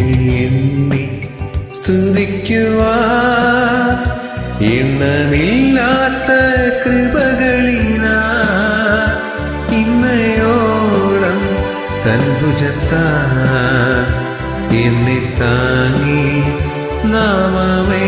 എണ്ണി സ്തുതിക്കുവാ എണ്ണമില്ലാത്ത കൃപകളിനാ ഇന്നയോളം തൻ ഭുജത്താ എന്നെ താങ്ങി നാമമേ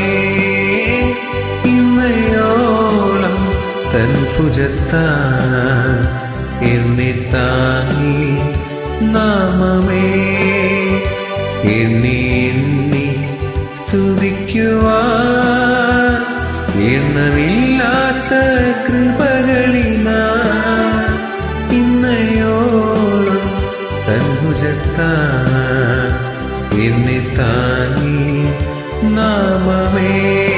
ഇന്നയോളം തൻ ഭുജത്താ എന്നെ താങ്ങി നാമമേ എണ്ണി എണ്ണി സ്തുതിക്കുവാ എണ്ണമില്ലാത്ത കൃപകളിനാ ഇന്നയോളം തൻ ഭുജത്താ എന്നെ താങ്ങി നാമമേ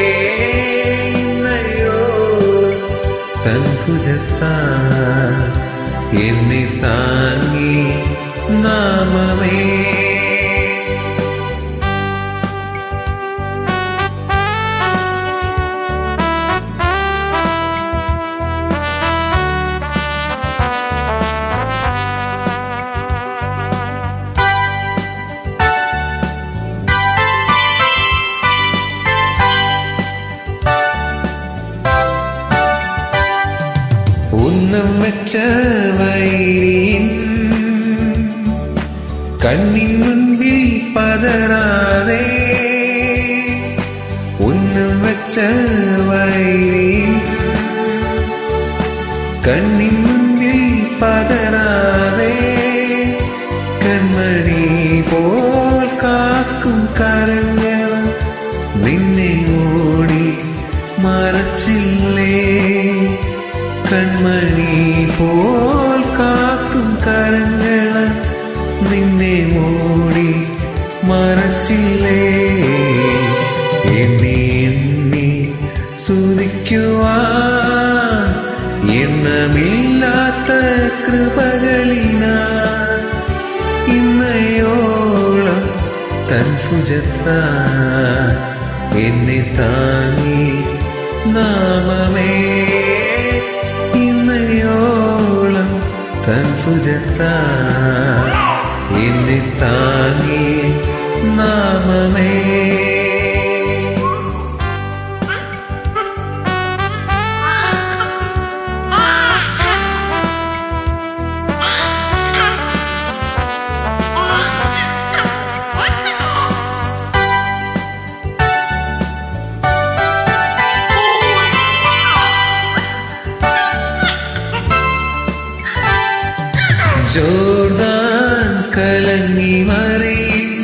ഇന്നയോളം തൻ ഭുജത്താ എന്നെ താങ്ങി നാമമേ ഉന്നം വെച്ച വൈരിൻ കണ്ണിൻ മുൻപിൽ പതറാതെ ഉന്നം വെച്ച വൈരിൻ കണ്ണിൻ മുൻപിൽ പതറാതെ കൺമണി പോൽ കാക്കും കരങ്ങൾ നിന്നെ ഓടി മറച്ചില്ലേ കൺമണി പോൽ കാക്കും കരങ്ങൾ നിന്നെ മൂടി മറച്ചില്ലേ എണ്ണി എണ്ണി സ്തുതിക്കുവാ എണ്ണമില്ലാത്ത കൃപകളിനാ ഇന്നയോളം തൻ ഭുജത്താ എന്നെ താങ്ങി നാമമേ ഇന്നയോളം തൻ ഭുജത്താ എന്നെ താങ്ങി നാമമേ ജോർദാൻ കലങ്ങി മറിയും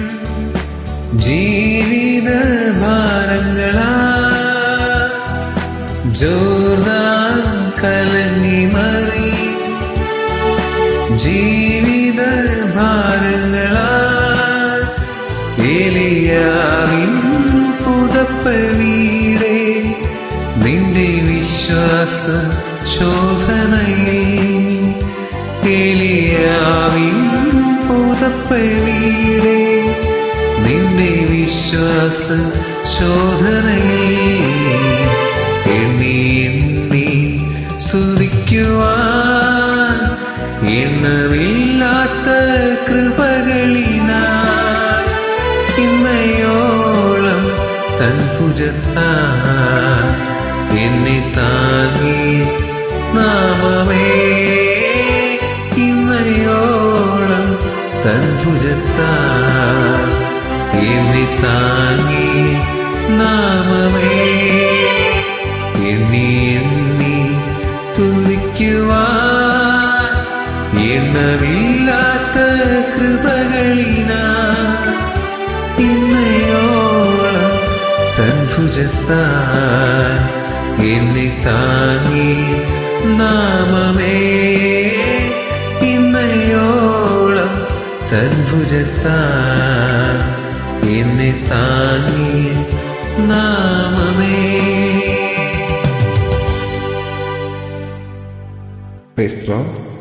ജീവിത ഭാരങ്ങളാ ജോർദാൻ കലങ്ങി മറിയും ജീവിത ഭാരങ്ങളാ ഏലിയാവിൻ പുതപ്പ വീടേ നിന്റെ വിശ്വാസ ശോധനയിൽ ഏലിയാവിൻ പുതപ്പ വീടേ നിന്റെ വിശ്വാസ ശോധനയിൽ എണ്ണി എണ്ണി സ്തുതിക്കുവാൻ എണ്ണമില്ലാത്ത കൃപകളിനാ ഇന്നയോളം തൻ ഭുജത്താ എന്നെ താങ്ങി നാമമേ ഇന്നയോളം തൻ ഭുജത്താ എന്നെ താങ്ങി നാമമേ എണ്ണി എണ്ണി സ്തുതിക്കുവാൻ എണ്ണമില്ലാത്ത കൃപകളിനാ ഇന്നയോളം തൻ ഭുജത്താ എന്നെ താങ്ങി നാമമേ ഇന്നയോളം തൻ ഭുജത്താ എന്നെ താങ്ങി നാമമേ Praise the Lord.